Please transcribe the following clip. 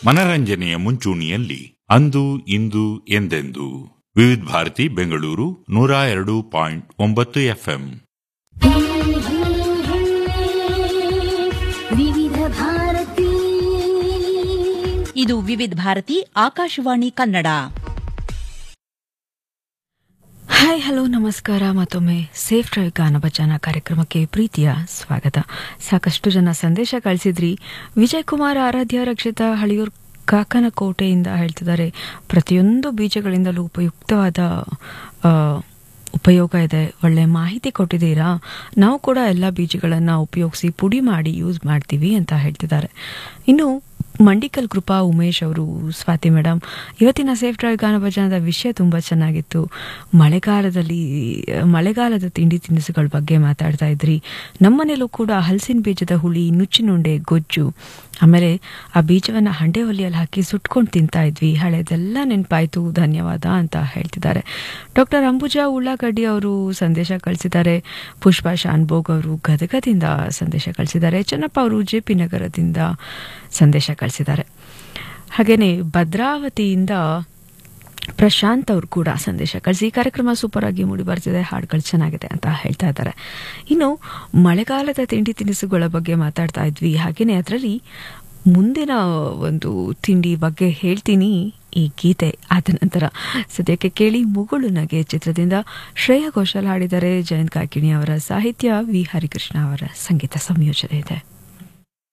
ಮನರಂಜನೆಯ ಮುಂಚೂಣಿಯಲ್ಲಿ ಅಂದು ಇಂದು ಎಂದೆಂದು ವಿವಿಧ ಭಾರತಿ ಬೆಂಗಳೂರು ನೂರ ಎರಡು ಪಾಯಿಂಟ್ ಒಂಬತ್ತು ಎಫ್ಎಂ ವಿವಿಧ ಭಾರತಿ ಇದು ವಿವಿಧ ಭಾರತಿ ಆಕಾಶವಾಣಿ ಕನ್ನಡ ಹಾಯ್ ಹಲೋ ನಮಸ್ಕಾರ ಮತ್ತೊಮ್ಮೆ ಸೇಫ್ ಡ್ರೈವ್ ಗಾನ ಭಜನ ಕಾರ್ಯಕ್ರಮಕ್ಕೆ ಪ್ರೀತಿಯ ಸ್ವಾಗತ ಸಾಕಷ್ಟು ಜನ ಸಂದೇಶ ಕಳಿಸಿದ್ರಿ ವಿಜಯ್ ಕುಮಾರ್ ಆರಾಧ್ಯ ರಕ್ಷಿತಾ ಹಳಿಯೂರ್ ಕಾಕನ ಕೋಟೆಯಿಂದ ಹೇಳ್ತಿದ್ದಾರೆ ಪ್ರತಿಯೊಂದು ಬೀಜಗಳಿಂದಲೂ ಉಪಯುಕ್ತವಾದ ಆ, ಉಪಯೋಗ ಇದೆ ಒಳ್ಳೆ ಮಾಹಿತಿ ಕೊಟ್ಟಿದ್ದೀರಾ ನಾವು ಕೂಡ ಎಲ್ಲ ಬೀಜಗಳನ್ನು ಉಪಯೋಗಿಸಿ ಪುಡಿ ಮಾಡಿ ಯೂಸ್ ಮಾಡ್ತೀವಿ ಅಂತ ಹೇಳ್ತಿದ್ದಾರೆ ಇನ್ನು ಮಂಡಿಕಲ್ ಕೃಪಾ ಉಮೇಶ್ ಅವರು ಸ್ವಾತಿ ಮೇಡಮ್ ಇವತ್ತಿನ ಸೇಫ್ ಡ್ರೈವ್ ಗಾನ ಭಜನದ ವಿಷಯ ತುಂಬ ಚೆನ್ನಾಗಿತ್ತು ಮಳೆಗಾಲದಲ್ಲಿ ಮಳೆಗಾಲದ ತಿಂಡಿ ತಿನಿಸುಗಳ ಬಗ್ಗೆ ಮಾತಾಡ್ತಾ ಇದ್ರಿ ನಮ್ಮನೇಲೂ ಕೂಡ ಹಲಸಿನ ಬೀಜದ ಹುಳಿ ನುಚ್ಚಿನುಂಡೆ ಗೊಜ್ಜು ಆಮೇಲೆ ಆ ಬೀಜವನ್ನು ಹಂಡೆ ಒಲೆಯಲ್ಲಿ ಹಾಕಿ ಸುಟ್ಕೊಂಡು ತಿಂತಾ ಇದ್ವಿ ಹಳೆದೆಲ್ಲ ನೆನಪಾಯ್ತು ಧನ್ಯವಾದ ಅಂತ ಹೇಳ್ತಿದ್ದಾರೆ ಡಾಕ್ಟರ್ ಅಂಬುಜಾ ಉಳ್ಳಾಗಡ್ಡಿ ಅವರು ಸಂದೇಶ ಕಳಿಸಿದ್ದಾರೆ ಪುಷ್ಪಾ ಶಾನ್ಭೋಗ್ ಅವರು ಗದಗದಿಂದ ಸಂದೇಶ ಕಳಿಸಿದ್ದಾರೆ ಚೆನ್ನಪ್ಪ ಅವರು ಜೆ ಪಿ ನಗರದಿಂದ ಸಂದೇಶ ಕಳಿಸಿದ್ದಾರೆ ಹಾಗೇನೆ ಭದ್ರಾವತಿಯಿಂದ ಪ್ರಶಾಂತ್ ಅವರು ಕೂಡ ಸಂದೇಶ ಕಳಿಸಿ ಈ ಕಾರ್ಯಕ್ರಮ ಸೂಪರ್ ಆಗಿ ಮೂಡಿ ಬರ್ತಿದೆ ಹಾಡುಗಳು ಚೆನ್ನಾಗಿದೆ ಅಂತ ಹೇಳ್ತಾ ಇದ್ದಾರೆ ಇನ್ನು ಮಳೆಗಾಲದ ತಿಂಡಿ ತಿನಿಸುಗಳ ಬಗ್ಗೆ ಮಾತಾಡ್ತಾ ಇದ್ವಿ ಹಾಗೇನೆ ಅದರಲ್ಲಿ ಮುಂದಿನ ಒಂದು ತಿಂಡಿ ಬಗ್ಗೆ ಹೇಳ್ತೀನಿ ಈ ಗೀತೆ ಆದ ನಂತರ ಸದ್ಯಕ್ಕೆ ಕೇಳಿ ಮುಗುಳು ನಗೆ ಚಿತ್ರದಿಂದ ಶ್ರೇಯಾ ಘೋಷಾಲ್ ಹಾಡಿದರೆ ಜಯಂತ್ ಕಾಕಿಣಿ ಅವರ ಸಾಹಿತ್ಯ ವಿ ಹರಿಕೃಷ್ಣ ಅವರ ಸಂಗೀತ ಸಂಯೋಜನೆ ಇದೆ